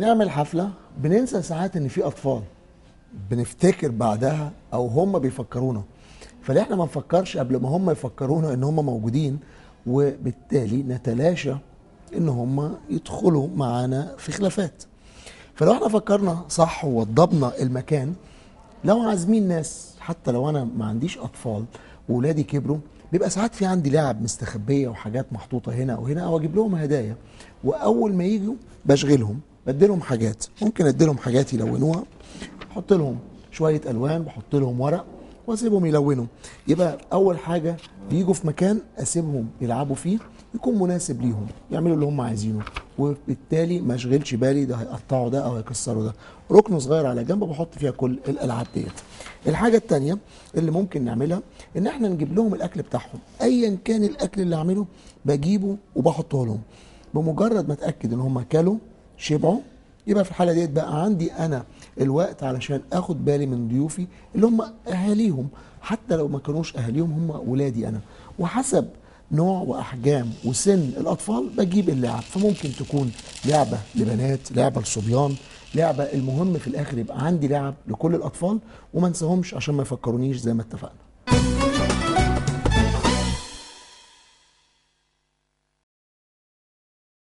بنعمل حفله بننسى ساعات ان في اطفال بنفتكر بعدها او هم بيفكرونا فاحنا ما نفكرش قبل ما هم يفكرونا ان هم موجودين وبالتالي نتلاشى ان هم يدخلوا معانا في خلافات فلو احنا فكرنا صح ووضبنا المكان لو عازمين ناس حتى لو انا ما عنديش اطفال واولادي كبروا بيبقى ساعات في عندي لعب مستخبيه وحاجات محطوطه هنا او هنا او اجيب لهم هدايا واول ما يجوا بشغلهم بديلهم حاجات ممكن اديلهم حاجات يلونوها احط لهم شويه الوان بحط لهم ورق واسيبهم يلونوا يبقى اول حاجه بيجوا في مكان اسيبهم يلعبوا فيه يكون مناسب ليهم يعملوا اللي هم عايزينه وبالتالي ما اشغلش بالي ده هيقطعوا ده او هيكسروا ده ركن صغير على جنب بحط فيها كل الالعاب ديت الحاجه الثانيه اللي ممكن نعملها ان احنا نجيب لهم الاكل بتاعهم ايا كان الاكل اللي اعمله بجيبه وبحطه لهم بمجرد ما اتاكد ان هم كلوا شبعوا يبقى في الحاله ديت بقى عندي انا الوقت علشان اخد بالي من ضيوفي اللي هم اهاليهم حتى لو ما كانوش اهاليهم هم ولادي انا وحسب نوع واحجام وسن الاطفال بجيب اللعب فممكن تكون لعبه لبنات لعبه لصبيان لعبه المهم في الاخر يبقى عندي لعب لكل الاطفال وما انساهمش عشان ما يفكرونيش زي ما اتفقنا